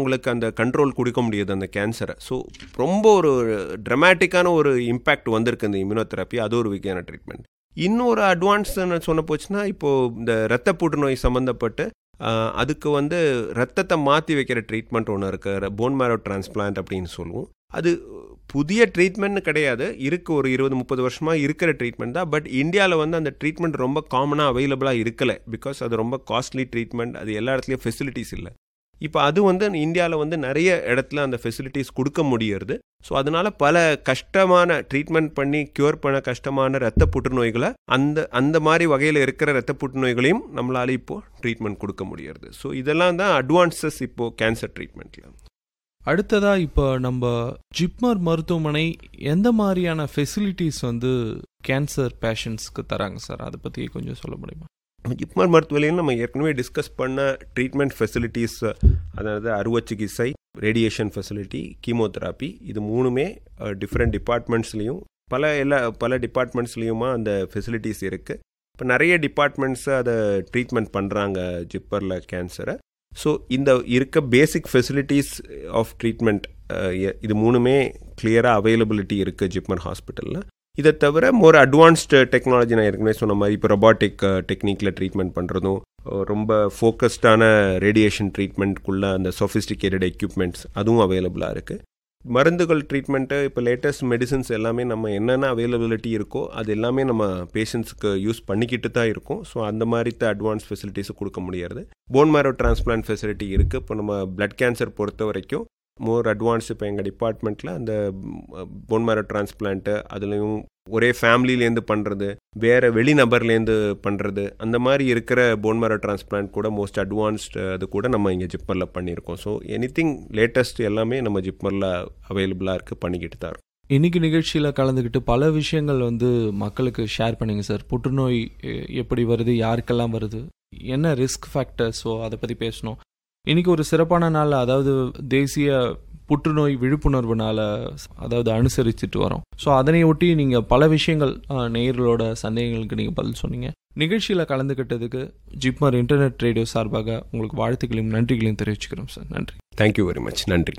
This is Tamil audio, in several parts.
அவங்களுக்கு அந்த கண்ட்ரோல் கொடுக்க முடியாது அந்த கேன்சரை ஸோ ரொம்ப ஒரு ட்ரமேட்டிக்கான ஒரு இம்பேக்ட் வந்திருக்கு இந்த இம்யூனோதெரப்பி அது ஒரு வகையான ட்ரீட்மெண்ட் இன்னொரு அட்வான்ஸ் சொன்ன போச்சுன்னா இப்போது இந்த இரத்த புற்றுநோய் சம்மந்தப்பட்டு ஆஹ், அதுக்கு வந்து ரத்தத்தை மாற்றி வைக்கிற ட்ரீட்மெண்ட் ஒன்று இருக்கு போன் மேரோ டிரான்ஸ்பிளான்ட் அப்படின்னு சொல்லுவோம் அது புதிய ட்ரீட்மெண்ட்னு கிடையாது இருக்கு ஒரு இருபது முப்பது வருஷமாக இருக்கிற ட்ரீட்மெண்ட் தான் பட் இந்தியாவில் வந்து அந்த ட்ரீட்மெண்ட் ரொம்ப காமனாக அவைலபிளாக இருக்கலை பிகாஸ் அது ரொம்ப காஸ்ட்லி ட்ரீட்மெண்ட் அது எல்லா இடத்துலையும் ஃபெசிலிட்டிஸ் இல்லை இப்போ அது வந்து இந்தியாவில் வந்து நிறைய இடத்துல அந்த ஃபெசிலிட்டிஸ் கொடுக்க முடியறது ஸோ அதனால பல கஷ்டமான ட்ரீட்மெண்ட் பண்ணி க்யூர் பண்ண கஷ்டமான ரத்த புற்றுநோய்களை அந்த அந்த மாதிரி வகையில் இருக்கிற ரத்த புற்றுநோய்களையும் நம்மளால இப்போ ட்ரீட்மெண்ட் கொடுக்க முடியறது ஸோ இதெல்லாம் தான் அட்வான்சஸ் இப்போ கேன்சர் ட்ரீட்மெண்ட்ல அடுத்ததா இப்போ நம்ம ஜிப்மர் மருத்துவமனை எந்த மாதிரியான ஃபெசிலிட்டிஸ் வந்து கேன்சர் பேஷண்ட்ஸ்க்கு தராங்க சார் அதை பற்றி கொஞ்சம் சொல்ல முடியுமா ஜிப்மர் மருத்துவமனையில் நம்ம ஏற்கனவே டிஸ்கஸ் பண்ண ட்ரீட்மெண்ட் ஃபெசிலிட்டிஸ் அதாவது அறுவை சிகிச்சை ரேடியேஷன் ஃபெசிலிட்டி கீமோதெராப்பி இது மூணுமே டிஃப்ரெண்ட் டிபார்ட்மெண்ட்ஸ்லேயும் பல எல்லா பல டிபார்ட்மெண்ட்ஸ்லேயுமா அந்த ஃபெசிலிட்டிஸ் இருக்குது இப்போ நிறைய டிபார்ட்மெண்ட்ஸ் அதை ட்ரீட்மெண்ட் பண்ணுறாங்க ஜிப்பரில் கேன்சரை ஸோ இந்த இருக்க பேசிக் ஃபெசிலிட்டிஸ் ஆஃப் ட்ரீட்மெண்ட் இது மூணுமே கிளியராக அவைலபிலிட்டி இருக்குது ஜிப்மர் ஹாஸ்பிட்டலில் இதை தவிர மோர் அட்வான்ஸ்டு டெக்னாலஜி நான் ஏற்கனவே சொன்ன மாதிரி இப்போ ரொபாட்டிக் டெக்னிக்கில் ட்ரீட்மெண்ட் பண்ணுறதும் ரொம்ப ஃபோக்கஸ்டான ரேடியேஷன் ட்ரீட்மெண்ட்குள்ளே அந்த சொஃபிஸ்டிகேட்டட் எக்யூப்மெண்ட்ஸ் அதுவும் அவைலபிளாக இருக்குது மருந்துகள் ட்ரீட்மெண்ட்டு இப்போ லேட்டஸ்ட் மெடிசன்ஸ் எல்லாமே நம்ம என்னென்ன அவைலபிலிட்டி இருக்கோ அது எல்லாமே நம்ம பேஷண்ட்ஸ்க்கு யூஸ் பண்ணிக்கிட்டு தான் இருக்கோம் ஸோ அந்த மாதிரி தான் அட்வான்ஸ் ஃபெசிலிட்டிஸும் கொடுக்க முடியாது போன் மேரோ டிரான்ஸ்பிளான்ட் ஃபெசிலிட்டி இருக்குது இப்போ நம்ம பிளட் கேன்சர் பொறுத்த வரைக்கும் மோர் அட்வான்ஸ் இப்போ எங்கள் டிபார்ட்மெண்ட்டில் அந்த போன் மேரோ டிரான்ஸ்பிளான்ட்டு அதுலேயும் ஒரே ஃபேமிலிலேருந்து பண்ணுறது வேறு வெளிநபர்லேருந்து பண்ணுறது அந்த மாதிரி இருக்கிற போன் மேரோ டிரான்ஸ்பிளான்ட் கூட மோஸ்ட் அட்வான்ஸ்டு அது கூட நம்ம இங்கே ஜிப்பரில் பண்ணியிருக்கோம் ஸோ எனி திங் லேட்டஸ்ட் எல்லாமே நம்ம ஜிப்பரில் அவைலபிளாக இருக்குது பண்ணிக்கிட்டு தான் இருக்கோம் இன்னைக்கு நிகழ்ச்சியில் கலந்துக்கிட்டு பல விஷயங்கள் வந்து மக்களுக்கு ஷேர் பண்ணுங்க சார் புற்றுநோய் எ- எப்படி வருது யாருக்கெல்லாம் வருது என்ன ரிஸ்க் ஃபேக்டர்ஸோ அதை பற்றி பேசணும் இன்னைக்கு ஒரு சிறப்பான நாள் அதாவது தேசிய புற்றுநோய் விழிப்புணர்வு நாளை அதாவது அனுசரிச்சுட்டு வரோம் ஸோ அதனை ஒட்டி நீங்கள் பல விஷயங்கள் அஹ், நேயர்களோட சந்தேகங்களுக்கு நீங்கள் பதில் சொன்னீங்க நிகழ்ச்சியில் கலந்துக்கிட்டதுக்கு ஜிப்மர் இன்டர்நெட் ரேடியோ சார்பாக உங்களுக்கு வாழ்த்துக்களையும் நன்றிகளையும் தெரிவிச்சுக்கிறோம் சார் நன்றி தேங்க்யூ வெரி மச் நன்றி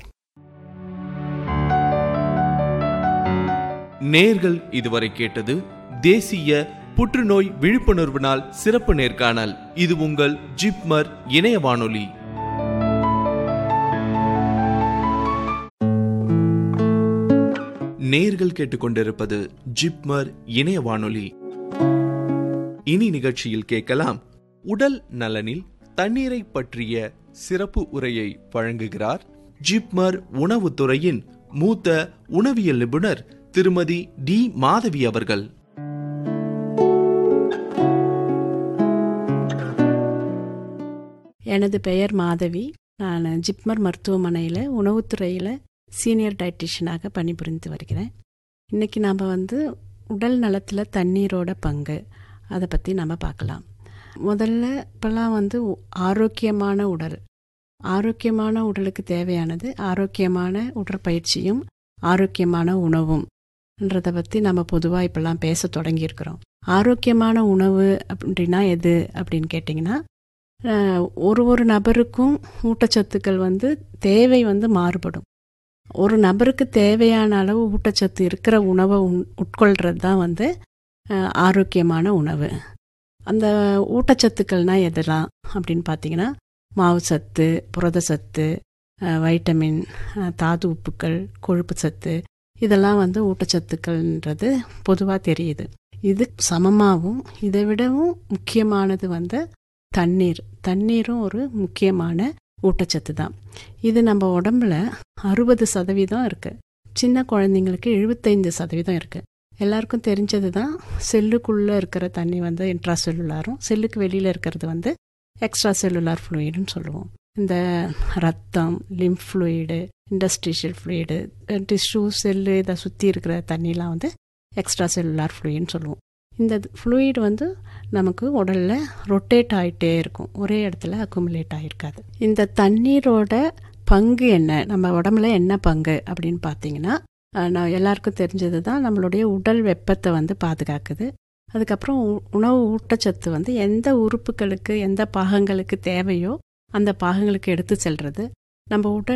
நேர்கள் இதுவரை கேட்டது தேசிய புற்றுநோய் விழிப்புணர்வு நாள் சிறப்பு நேர்காணல் இது உங்கள் ஜிப்மர் இணைய வானொலி நேர்கள் கேட்டுக்கொண்டிருப்பது ஜிப்மர் இணைய வானொலி இனி நிகழ்ச்சியில் கேட்கலாம் உடல் நலனில் தண்ணீரை பற்றிய சிறப்பு உரையை வழங்குகிறார் ஜிப்மர் உணவுத்துறையின் மூத்த உணவியல் நிபுணர் திருமதி டி மாதவி அவர்கள் எனது பெயர் மாதவி நான் ஜிப்மர் மருத்துவமனையில் உணவுத்துறையில் சீனியர் டயட்டிஷியனாக பணிபுரிந்து வருகிறேன் இன்றைக்கி நாம் வந்து உடல் நலத்தில் தண்ணீரோட பங்கு அதை பற்றி நம்ம பார்க்கலாம் முதல்ல இப்போல்லாம் வந்து உ- ஆரோக்கியமான உடல் ஆரோக்கியமான உடலுக்கு தேவையானது ஆரோக்கியமான உடற்பயிற்சியும் ஆரோக்கியமான உணவும் ன்றதை பற்றி நம்ம பொதுவாக இப்போல்லாம் பேச தொடங்கியிருக்கிறோம் ஆரோக்கியமான உணவு அப்படின்னா எது அப்படின்னு கேட்டிங்கன்னா அஹ், ஒரு ஒரு நபருக்கும் ஊட்டச்சத்துக்கள் வந்து தேவை வந்து மாறுபடும் ஒரு நபருக்கு தேவையான அளவு ஊட்டச்சத்து இருக்கிற உணவை உண் உட்கொள்கிறது தான் வந்து அஹ், ஆரோக்கியமான உணவு அந்த ஊட்டச்சத்துக்கள்னால் எதெல்லாம் அப்படின்னு பார்த்தீங்கன்னா மாவு சத்து புரத சத்து அஹ், வைட்டமின் அஹ், தாது உப்புக்கள் கொழுப்பு சத்து இதெல்லாம் வந்து ஊட்டச்சத்துக்கள்ன்றது பொதுவாக தெரியுது இது சமமாகவும் இதை விடவும் முக்கியமானது வந்து தண்ணீர் தண்ணீரும் ஒரு முக்கியமான ஊட்டச்சத்து தான் இது நம்ம உடம்புல அறுபது சதவீதம் இருக்கு சின்ன குழந்தைங்களுக்கு எழுபத்தைந்து சதவீதம் இருக்கு எல்லாருக்கும் தெரிஞ்சது தான் செல்லுக்குள்ளே இருக்கிற தண்ணி வந்து இன்ட்ரா செல்லுலாரும் செல்லுக்கு வெளியில் இருக்கிறது வந்து எக்ஸ்ட்ரா செல்லுலார் ஃப்ளூயிடுன்னு சொல்லுவோம் இந்த ரத்தம் lymph fluid industrial fluid tissue cell இதை சுற்றி இருக்கிற தண்ணிலாம் வந்து எக்ஸ்ட்ரா செல்லுலார் ஃப்ளூயின்னு சொல்லுவோம் இந்த ஃப்ளூயிட் வந்து நமக்கு உடலில் ரொட்டேட் ஆகிட்டே இருக்கும் ஒரே இடத்துல அக்குமுலேட் ஆகிருக்காது இந்த தண்ணீரோட பங்கு என்ன நம்ம உடம்புல என்ன பங்கு அப்படின்னு பார்த்தீங்கன்னா அஹ், நான் எல்லாருக்கும் தெரிஞ்சது தான் நம்மளுடைய உடல் வெப்பத்தை வந்து பாதுகாக்குது அதுக்கப்புறம் உ- உணவு ஊட்டச்சத்து வந்து எந்த உறுப்புகளுக்கு எந்த பாகங்களுக்கு தேவையோ அந்த பாகங்களுக்கு எடுத்து செல்றது நம்ம உடல்